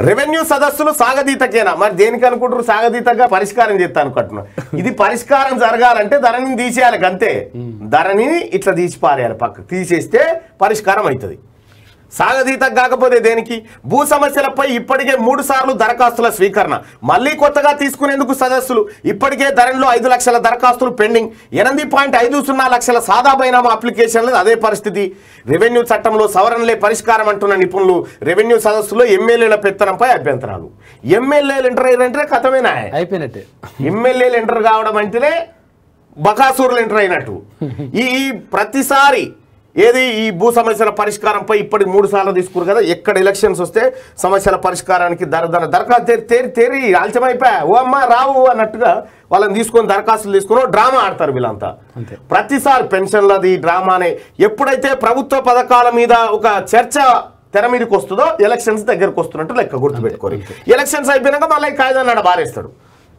Revenue సదస్సులు సాగదీతకేనా మరి దేనికి అనుకుంటారు సాగదీతగా పరిష్కారం చేస్తా అనుకుంటున్నా ఇది పరిష్కారం జరగాలంటే ధరణిని తీసేయాలి అంతే ధరణిని ఇట్లా తీసి పారేయాలి పక్క తీసేస్తే పరిష్కారం అవుతుంది సాగదీతం కాకపోతే దేనికి భూ సమస్యలపై ఇప్పటికే మూడు సార్లు దరఖాస్తుల స్వీకరణ మళ్ళీ కొత్తగా తీసుకునేందుకు సదస్సులు ఇప్పటికే ధరణిలో ఐదు లక్షల దరఖాస్తులు పెండింగ్ ఎనిమిది పాయింట్ ఐదు సున్నా లక్షల సాదా బైనామా అప్లికేషన్లు అదే పరిస్థితి రెవెన్యూ చట్టంలో సవరణలే పరిష్కారం అంటున్న నిపుణులు రెవెన్యూ సదస్సులో ఎమ్మెల్యేల పెత్తనంపై అభ్యంతరాలు ఎమ్మెల్యేలు ఎంటర్ అయ్యారంటే కథమేనా అయిపోయినట్టే ఎమ్మెల్యేలు ఎంటర్ కావడం అంటేనే బకాసూరులు ఎంటర్ అయినట్టు ఈ ఈ ప్రతిసారి ఏది ఈ భూ సమస్యల పరిష్కారంపై ఇప్పటికి మూడు సార్లు తీసుకురు కదా ఎక్కడ ఎలక్షన్స్ వస్తే సమస్యల పరిష్కారానికి దర దర దరఖాస్తు తేరి తేరి తేరి ఆలస్యమైపోయా ఓ అమ్మ రావు అన్నట్టుగా వాళ్ళని తీసుకొని దరఖాస్తులు తీసుకొని ఓ డ్రామా ఆడతారు వీళ్ళంతా అంతే. ప్రతిసారి పెన్షన్లది డ్రామానే ఎప్పుడైతే ప్రభుత్వ పథకాల మీద ఒక చర్చ తెర మీదకి వస్తుందో ఎలక్షన్స్ దగ్గరకు వస్తున్నట్టు లెక్క గుర్తుపెట్టుకోరు ఎలక్షన్స్ అయిపోయినాక మళ్ళీ ఈ కాయిదాన్ని ఆడ బారేస్తాడు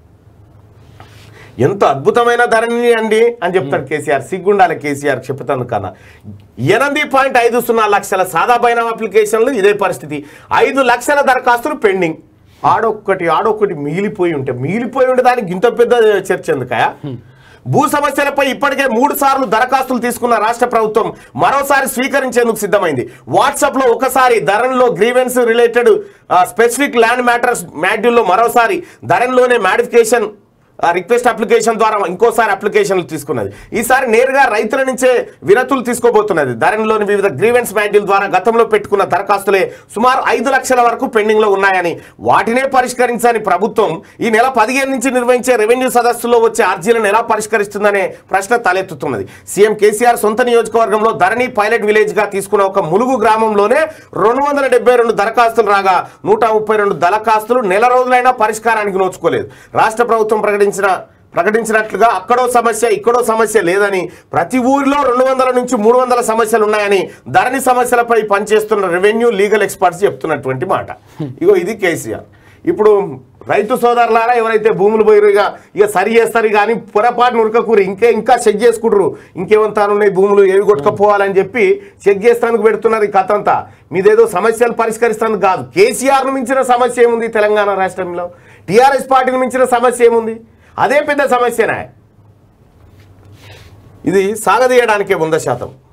ఎంత అద్భుతమైన ధరణి అండి అని చెప్తాడు కేసీఆర్ సిగ్గుండాలి కేసీఆర్ చెప్తాను కన్నా ఎనిమిది పాయింట్ ఐదు సున్నా లక్షల సాదా బైనామా అప్లికేషన్లు ఇదే పరిస్థితి ఐదు లక్షల దరఖాస్తులు పెండింగ్ ఆడొక్కటి ఆడొక్కటి మిగిలిపోయి ఉంటే మిగిలిపోయి ఉంటే దానికి ఇంత పెద్ద చర్చ ఎందుకయా భూ సమస్యలపై ఇప్పటికే మూడు సార్లు దరఖాస్తులు తీసుకున్న రాష్ట్ర ప్రభుత్వం మరోసారి స్వీకరించేందుకు సిద్ధమైంది వాట్సాప్ లో ఒకసారి ధరన్లో grievance related specific land matters మాడ్యూల్లో మరోసారి ధరన్లోనే మాడిఫికేషన్ రిక్వెస్ట్ అప్లికేషన్ ద్వారా ఇంకోసారి అప్లికేషన్లు తీసుకున్నది ఈసారి నేరుగా రైతుల నుంచే వినతులు తీసుకోబోతున్నది ధరణిలోని వివిధ గ్రీవెన్స్ మాడ్యూల్ ద్వారా గతంలో పెట్టుకున్న దరఖాస్తులే సుమారు ఐదు లక్షల వరకు పెండింగ్ లో ఉన్నాయని వాటినే పరిష్కరించని ప్రభుత్వం ఈ నెల పదిహేను నుంచి నిర్వహించే రెవెన్యూ సదస్సులో వచ్చే అర్జీలను ఎలా పరిష్కరిస్తుందనే ప్రశ్న తలెత్తుతున్నది సీఎం కేసీఆర్ సొంత నియోజకవర్గంలో ధరణి పైలట్ విలేజ్ గా తీసుకున్న ఒక ములుగు గ్రామంలోనే రెండు వందల డెబ్బై రెండు దరఖాస్తులు రాగా నూట ముప్పై రెండు దరఖాస్తులు నెల రోజులైనా పరిష్కారానికి నోచుకోలేదు రాష్ట్ర ప్రభుత్వం ప్రకటించిన ప్రకటించినట్లుగా అక్కడో సమస్య ఇక్కడో సమస్య లేదని ప్రతి ఊరిలో రెండు వందల నుంచి మూడు వందల సమస్యలు ఉన్నాయని ధరణి సమస్యలపై పనిచేస్తున్న రెవెన్యూ లీగల్ ఎక్స్పర్ట్స్ చెప్తున్నటువంటి మాట ఇగో ఇది కేసీఆర్ ఇప్పుడు రైతు సోదరులారా ఎవరైతే భూములు పోయిరు ఇక ఇక సరి చేస్తారు కానీ పొరపాటున ఉరకకూరు ఇంకే ఇంకా చెక్ చేసుకుంటారు ఇంకేమంతానున్నాయి భూములు ఏవి కొట్టుకపోవాలని చెప్పి చెక్ చేస్తానికి పెడుతున్నారు ఈ కథ అంతా మీదేదో సమస్యలు పరిష్కరిస్తానికి కాదు కేసీఆర్ను మించిన సమస్య ఏముంది తెలంగాణ రాష్ట్రంలో టీఆర్ఎస్ పార్టీని మించిన సమస్య ఏముంది అదే పెద్ద సమస్యనే ఇది సాగదీయడానికే వంద శాతం